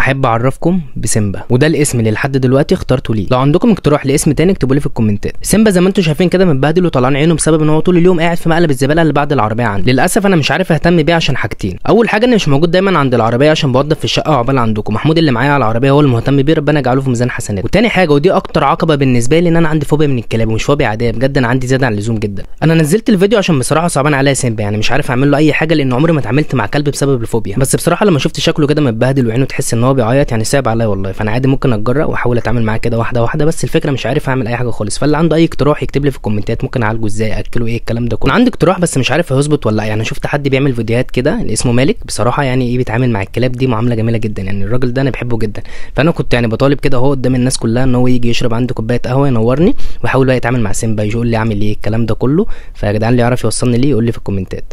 احب اعرفكم بسيمبا وده الاسم اللي لحد دلوقتي اخترته ليه لو عندكم اقتراح لاسم تاني اكتبوا لي في الكومنتات سيمبا زي ما انتم شايفين كده متبهدل وطلعان عينه بسبب ان هو طول اليوم قاعد في مقلب الزباله اللي بعد العربيه عندي للاسف انا مش عارف اهتم بيه عشان حاجتين اول حاجه اني مش موجود دايما عند العربيه عشان بوضب في الشقه وعقبال عندكم محمود اللي معايا على العربيه هو اللي مهتم بيه ربنا يجعله في ميزان حسناته وتاني حاجه ودي اكتر عقبه بالنسبه لي ان انا عندي فوبيا من الكلاب ومش فوبيا عاديه بجد انا عندي زياده عن اللزوم جدا انا نزلت الفيديو عشان بصراحه صعبان عليا سيمبا يعني مش عارف اعمل له اي حاجه لان عمري ما اتعاملت مع كلب بسبب الفوبيا بس بصراحه لما شفت شكله كده متبهدل وعينه تحس ان هو بيعيط يعني صعب عليا والله فانا عادي ممكن اتجرأ واحاول اتعامل معاه كده واحده واحده بس الفكره مش عارف اعمل اي حاجه خالص فاللي عنده اي اقتراح يكتب لي في الكومنتات ممكن اعالجه ازاي اكله ايه الكلام ده كله أنا عندي اقتراح بس مش عارف هيظبط ولا لا يعني شفت حد بيعمل فيديوهات كده اللي اسمه مالك بصراحه يعني ايه بيتعامل مع الكلاب دي معامله جميله جدا يعني الراجل ده انا بحبه جدا فانا كنت يعني بطالب كده اهو قدام الناس كلها ان هو يجي يشرب عندي كوبايه قهوه ينورني ويحاول بقى يتعامل مع سيمبا يقول لي اعمل ايه الكلام ده كله فيا جدعان اللي يعرف يوصلني ليه يقول لي في الكومنتات